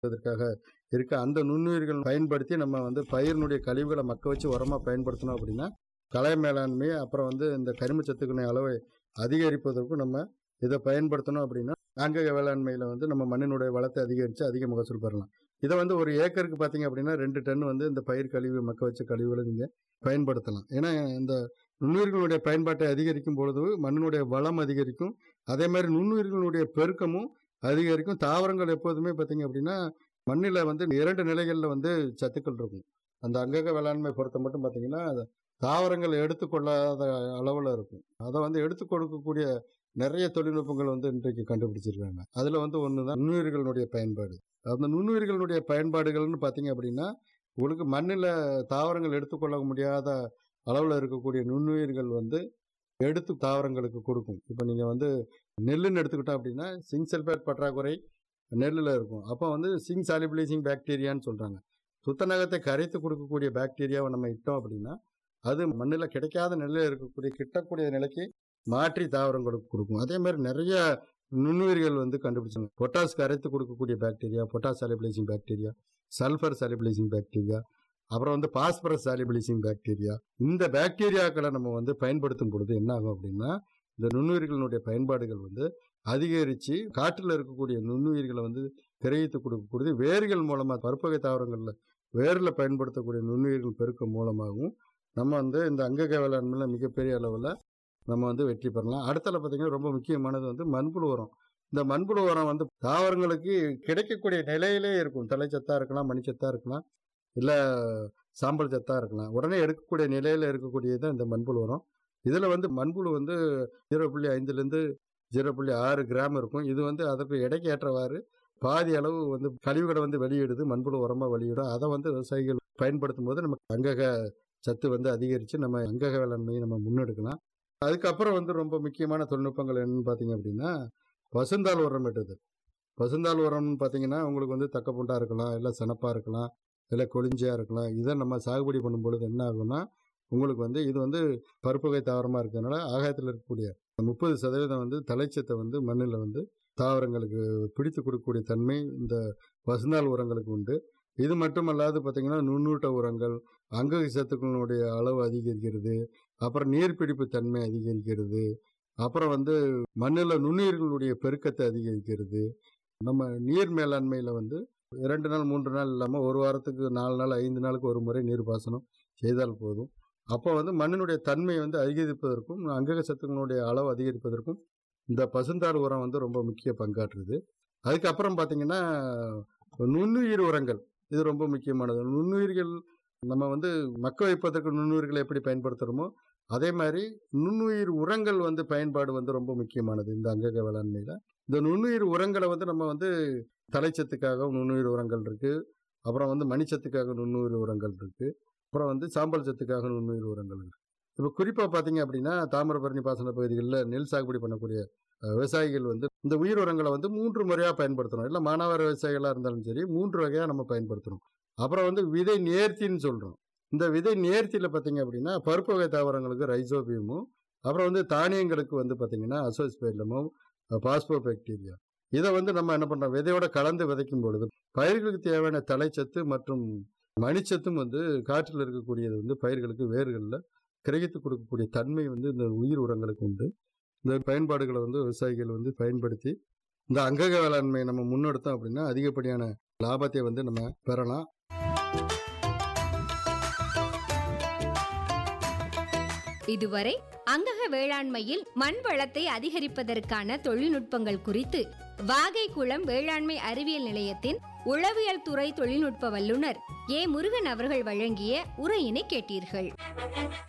இதற்காக இருக்க அந்த நுண்ணுயிர்கள் பயன்படுத்தி நம்ம வந்து பயிரினுடைய கழிவுகளை மக்க வச்சு உரமா பயன்படுத்தணும் அப்படின்னா களை மேலாண்மை அப்புறம் வந்து இந்த கரிமச்சத்துக்களின் அளவை அதிகரிப்பதற்கும் நம்ம இதை பயன்படுத்தணும் அப்படின்னா ஆங்கக வேளாண்மையில் வந்து நம்ம மண்ணினுடைய வளத்தை அதிகரித்து அதிக மகசூல் பெறலாம் இதை வந்து ஒரு ஏக்கருக்கு பார்த்தீங்க அப்படின்னா ரெண்டு டன் வந்து இந்த பயிர் கழிவு மக்க வச்ச கழிவுகளை நீங்கள் பயன்படுத்தலாம் ஏன்னா இந்த நுண்ணுயிர்களுடைய பயன்பாட்டை அதிகரிக்கும் பொழுது மண்ணினுடைய வளம் அதிகரிக்கும் அதே மாதிரி நுண்ணுயிர்களுடைய பெருக்கமும் அதிகரிக்கும் தாவரங்கள் எப்போதுமே பார்த்தீங்க அப்படின்னா மண்ணில் வந்து இரண்டு நிலைகளில் வந்து சத்துக்கள் இருக்கும் அந்த அங்கக வேளாண்மை பொறுத்த மட்டும் பார்த்தீங்கன்னா அது தாவரங்கள் எடுத்துக்கொள்ளாத அளவில் இருக்கும் அதை வந்து எடுத்து கொடுக்கக்கூடிய நிறைய தொழில்நுட்பங்கள் வந்து இன்றைக்கு கண்டுபிடிச்சிருக்காங்க அதில் வந்து ஒன்று தான் நுண்ணுயிர்களுடைய பயன்பாடு அந்த நுண்ணுயிர்களுடைய பயன்பாடுகள்னு பார்த்தீங்க அப்படின்னா உங்களுக்கு மண்ணில் தாவரங்கள் எடுத்துக்கொள்ள முடியாத அளவில் இருக்கக்கூடிய நுண்ணுயிர்கள் வந்து எடுத்து தாவரங்களுக்கு கொடுக்கும் இப்போ நீங்கள் வந்து நெல்லுன்னு எடுத்துக்கிட்டோம் அப்படின்னா சிங் சல்பேட் பற்றாக்குறை நெல்லில் இருக்கும் அப்போ வந்து சிங் சாலிபிளைசிங் பாக்டீரியான்னு சொல்கிறாங்க துத்தநாகத்தை கரைத்து கொடுக்கக்கூடிய பாக்டீரியாவை நம்ம இட்டோம் அப்படின்னா அது மண்ணில் கிடைக்காத நிலையில் இருக்கக்கூடிய கிட்டக்கூடிய நிலைக்கு மாற்றி தாவரங்களுக்கு கொடுக்கும் அதே மாதிரி நிறைய நுண்ணுயிர்கள் வந்து கண்டுபிடிச்சாங்க பொட்டாஸ் கரைத்து கொடுக்கக்கூடிய bacteria potash solubilizing bacteria sulphur solubilizing bacteria அப்புறம் வந்து பாஸ்பரஸ் சாலிபிளைசிங் பாக்டீரியா இந்த பாக்டீரியாக்களை நம்ம வந்து பயன்படுத்தும் பொழுது என்ன ஆகும் அப்படின்னா இந்த நுண்ணுயிர்களுடைய பயன்பாடுகள் வந்து அதிகரித்து காற்றில் இருக்கக்கூடிய நுண்ணுயிர்களை வந்து கிரகித்து கொடுக்கக்கூடியது வேர்கள் மூலமாக பருப்பகை தாவரங்களில் வேரில் பயன்படுத்தக்கூடிய நுண்ணுயிர்கள் பெருக்கம் மூலமாகவும் நம்ம வந்து இந்த அங்கக வேளாண்மையில் மிகப்பெரிய அளவில் நம்ம வந்து வெற்றி பெறலாம் அடுத்தல பார்த்தீங்கன்னா ரொம்ப முக்கியமானது வந்து மண்புழு உரம் இந்த மண்புழு உரம் வந்து தாவரங்களுக்கு கிடைக்கக்கூடிய நிலையிலே இருக்கும் தலைச்சத்தாக இருக்கலாம் மணிச்சத்தாக இருக்கலாம் இல்லை சாம்பல் சத்தாக இருக்கலாம் உடனே எடுக்கக்கூடிய நிலையில் இருக்கக்கூடியது தான் இந்த மண்புழு உரம் இதில் வந்து மண்புழு வந்து ஜீரோ புள்ளி ஐந்துலேருந்து ஜீரோ புள்ளி ஆறு கிராம் இருக்கும் இது வந்து அதற்கு எடைக்கு ஏற்றவாறு பாதி அளவு வந்து கழிவுகளை வந்து வெளியிடுது மண்புழு உரமாக வெளியிடும் அதை வந்து விவசாயிகள் பயன்படுத்தும் போது நமக்கு அங்கக சத்து வந்து அதிகரித்து நம்ம அங்கக வேளாண்மையை நம்ம முன்னெடுக்கலாம் அதுக்கப்புறம் வந்து ரொம்ப முக்கியமான தொழில்நுட்பங்கள் என்னன்னு பார்த்தீங்க அப்படின்னா பசுந்தாள் உரம் இட்டது பசுந்தாள் உரம்னு பார்த்தீங்கன்னா உங்களுக்கு வந்து தக்கப்பூண்டா இருக்கலாம் இல்லை சனப்பாக இருக்கலாம் இல்லை கொளிஞ்சியாக இருக்கலாம் இதை நம்ம சாகுபடி பண்ணும் பொழுது என்ன ஆகும்னா உங்களுக்கு வந்து இது வந்து பருப்புகை தாவரமாக இருக்கிறதுனால ஆகாயத்தில் இருக்கக்கூடிய முப்பது சதவீதம் வந்து தலைச்சத்தை வந்து மண்ணில் வந்து தாவரங்களுக்கு பிடித்து கொடுக்கக்கூடிய தன்மை இந்த பசுந்தாள் உரங்களுக்கு உண்டு இது மட்டுமல்லாது பார்த்தீங்கன்னா நுண்ணூட்ட உரங்கள் அங்கக சத்துக்களுடைய அளவு அதிகரிக்கிறது அப்புறம் நீர்பிடிப்பு தன்மை அதிகரிக்கிறது அப்புறம் வந்து மண்ணில் நுண்ணுயிர்களுடைய பெருக்கத்தை அதிகரிக்கிறது நம்ம நீர் மேலாண்மையில் வந்து இரண்டு நாள் மூன்று நாள் இல்லாமல் ஒரு வாரத்துக்கு நாலு நாள் ஐந்து நாளுக்கு ஒரு முறை நீர் பாசனம் செய்தால் போதும் அப்போ வந்து மண்ணினுடைய தன்மை வந்து அதிகரிப்பதற்கும் அங்கக சத்துக்களுடைய அளவு அதிகரிப்பதற்கும் இந்த பசுந்தாள் உரம் வந்து ரொம்ப முக்கிய பங்காற்றுது அதுக்கப்புறம் பார்த்தீங்கன்னா நுண்ணுயிர் உரங்கள் இது ரொம்ப முக்கியமானது நுண்ணுயிர்கள் நம்ம வந்து மக்க வைப்பதற்கு நுண்ணுயிர்களை எப்படி பயன்படுத்துகிறோமோ அதே மாதிரி நுண்ணுயிர் உரங்கள் வந்து பயன்பாடு வந்து ரொம்ப முக்கியமானது இந்த அங்கக வேளாண்மையில் இந்த நுண்ணுயிர் உரங்களை வந்து நம்ம வந்து தலைச்சத்துக்காக நுண்ணுயிர் உரங்கள் இருக்குது அப்புறம் வந்து மணிச்சத்துக்காக நுண்ணுயிர் உரங்கள் இருக்குது அப்புறம் வந்து சாம்பல் சத்துக்காக நுண்ணுயிர் உரங்கள் இருக்குது இப்போ குறிப்பாக பார்த்தீங்க அப்படின்னா தாமிரபரணி பாசன பகுதிகளில் நெல் சாகுபடி பண்ணக்கூடிய விவசாயிகள் வந்து இந்த உயிர் உரங்களை வந்து மூன்று முறையாக பயன்படுத்தணும் இல்லை மானாவார விவசாயிகளாக இருந்தாலும் சரி மூன்று வகையாக நம்ம பயன்படுத்தணும் அப்புறம் வந்து விதை நேர்த்தின்னு சொல்கிறோம் இந்த விதை நேர்த்தியில் பார்த்தீங்க அப்படின்னா பருப்பு வகை தாவரங்களுக்கு ரைசோபியமும் அப்புறம் வந்து தானியங்களுக்கு வந்து பார்த்தீங்கன்னா அசோஸ்பெல்லமும் பாஸ்போ பாக்டீரியா இதை வந்து நம்ம என்ன பண்ணுறோம் விதையோட கலந்து விதைக்கும் பொழுது பயிர்களுக்கு தேவையான தலைச்சத்து மற்றும் மணிச்சத்தும் வந்து காற்றில் இருக்கக்கூடியது வந்து பயிர்களுக்கு வேர்களில் கிரகித்து கொடுக்கக்கூடிய தன்மை வந்து இந்த உயிர் உரங்களுக்கு உண்டு இந்த பயன்பாடுகளை வந்து விவசாயிகள் வந்து பயன்படுத்தி இந்த அங்கக வேளாண்மையை நம்ம முன்னெடுத்தோம் அப்படின்னா அதிகப்படியான லாபத்தை வந்து நம்ம பெறலாம் இதுவரை அங்கக வேளாண்மையில் மண் வளத்தை அதிகரிப்பதற்கான தொழில்நுட்பங்கள் குறித்து வாகைக்குளம் வேளாண்மை அறிவியல் நிலையத்தின் உளவியல் துறை தொழில்நுட்ப வல்லுநர் ஏ முருகன் அவர்கள் வழங்கிய உரையினை கேட்டீர்கள்